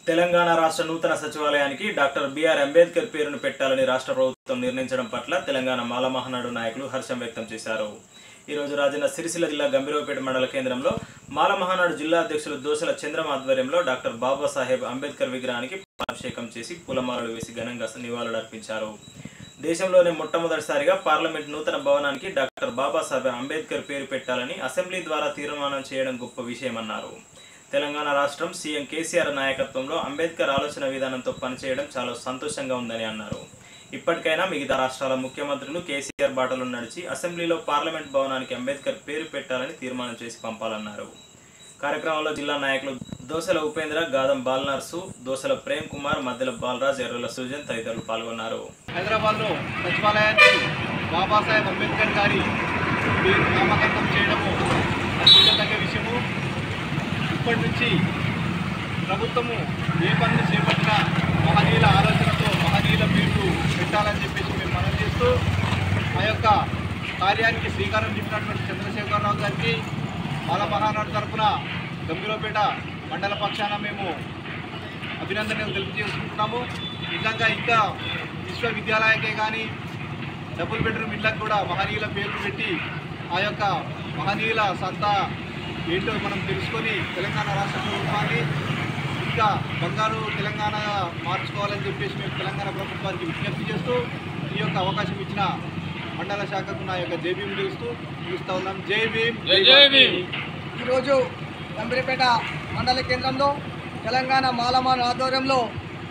తెలంగాణ రాష్ట్ర నూతన సచివాలయానికి డాక్టర్ బిఆర్ అంబేద్కర్ పేరును పెట్టాలని రాష్ట్ర ప్రభుత్వం నిర్ణయించడం పట్ల తెలంగాణ మాల మహానాడు నాయకులు హర్షం వ్యక్తం చేశారు ఈ రోజు రాజన్న సిరిసిల్ల జిల్లా గంభీరవపేట మండల కేంద్రంలో మాల మహానాడు జిల్లా అధ్యక్షులు దోసల చంద్రం ఆధ్వర్యంలో డాక్టర్ బాబాసాహెబ్ అంబేద్కర్ విగ్రహానికి అభిషేకం చేసి పూలమాలలు వేసి ఘనంగా నివాళులర్పించారు దేశంలోనే మొట్టమొదటిసారిగా పార్లమెంట్ నూతన భవనానికి డాక్టర్ బాబాసాహెబ్ అంబేద్కర్ పేరు పెట్టాలని అసెంబ్లీ ద్వారా తీర్మానం చేయడం గొప్ప విషయమన్నారు తెలంగాణ రాష్ట్రం సీఎం కేసీఆర్ నాయకత్వంలో అంబేద్కర్ ఆలోచన విధానంతో పనిచేయడం చాలా సంతోషంగా ఉందని అన్నారు ఇప్పటికైనా మిగతా రాష్ట్రాల ముఖ్యమంత్రులు కేసీఆర్ బాటలో నడిచి అసెంబ్లీలో పార్లమెంట్ భవనానికి అంబేద్కర్ పేరు పెట్టాలని తీర్మానం చేసి పంపాలన్నారు కార్యక్రమంలో జిల్లా నాయకులు దోసల ఉపేంద్ర గాదం బాలనర్సు దోసల ప్రేమ్ కుమార్ మద్దెల బాలరాజ్ ఎర్రల సుజన్ తదితరులు పాల్గొన్నారు హైదరాబాద్లో సచివాలయాన్ని బాబాసాహెబ్ అంబేద్కర్ గారి పేరు నామకరణం చేయడము హర్షించదగ్గ విషయము ఇప్పటి నుంచి ప్రభుత్వము ఏ పనులు చేపట్టినా మహనీయుల ఆలోచనతో మహనీయుల పేర్లు పెట్టాలని చెప్పేసి మేము మనం చేస్తూ ఆ యొక్క కార్యానికి శ్రీకారం చుట్టినటువంటి చంద్రశేఖరరావు గారికి మాల మహానాడు తరఫున గంభీరపేట మండల పక్షాన మేము అభినందనలు తెలియజేసుకుంటున్నాము నిజంగా ఇంకా విశ్వవిద్యాలయాకే కానీ డబుల్ బెడ్రూమ్ ఇళ్ళకు కూడా మహనీయుల పేర్లు పెట్టి ఆ యొక్క మహనీయుల సంతా ఏంటో మనం తెలుసుకొని తెలంగాణ రాష్ట్ర ప్రభుత్వాన్ని ఇంకా బంగారు తెలంగాణ మార్చుకోవాలని చెప్పేసి మేము తెలంగాణ ప్రభుత్వానికి విజ్ఞప్తి చేస్తూ ఈ యొక్క అవకాశం ఇచ్చిన మండల శాఖకు నా యొక్క జై భీమ్ తెలుస్తూ పిలుస్తూ ఉన్నాం జై భీమ్ జై భీమ్ ఈరోజు గంభీరపేట మండల కేంద్రంలో తెలంగాణ మాలమాన్ ఆధ్వర్యంలో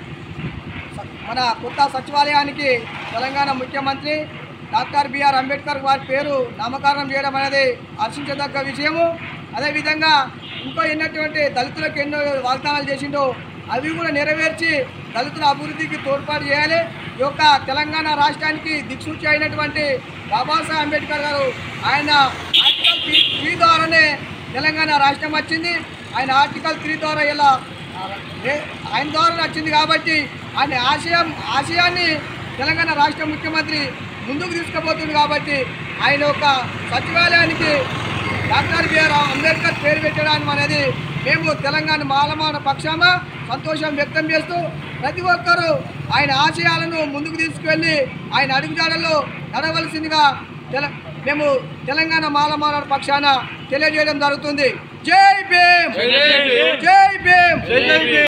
స- మన కొత్త సచివాలయానికి తెలంగాణ ముఖ్యమంత్రి డాక్టర్ బిఆర్ అంబేద్కర్ వారి పేరు నామకరణం చేయడం అనేది హర్షించదగ్గ విషయము అదేవిధంగా ఇంకో ఎన్నటువంటి దళితులకు ఎన్నో వాగ్దానాలు చేసిండో అవి కూడా నెరవేర్చి దళితుల అభివృద్ధికి తోడ్పాటు చేయాలి ఈ యొక్క తెలంగాణ రాష్ట్రానికి దిక్సూచి అయినటువంటి బాబాసాహెబ్ అంబేద్కర్ గారు ఆయన ఆర్టికల్ త్రీ త్రీ ద్వారానే తెలంగాణ రాష్ట్రం వచ్చింది ఆయన ఆర్టికల్ త్రీ ద్వారా ఇలా ఏ- ఆయన ద్వారా వచ్చింది కాబట్టి ఆయన ఆశయం ఆశయాన్ని తెలంగాణ రాష్ట్ర ముఖ్యమంత్రి ముందుకు తీసుకుపోతుంది కాబట్టి ఆయన యొక్క సచివాలయానికి డాక్టర్ బిఆర్ అంబేద్కర్ పేరు పెట్టడానికి అనేది మేము తెలంగాణ మాలమాన పక్షాన సంతోషం వ్యక్తం చేస్తూ ప్రతి ఒక్కరూ ఆయన ఆశయాలను ముందుకు తీసుకువెళ్ళి ఆయన అడుగుజాడల్లో నడవలసిందిగా తెల మేము తెలంగాణ మాలమాన పక్షాన తెలియజేయడం జరుగుతుంది జై భీమ్ జై భీమ్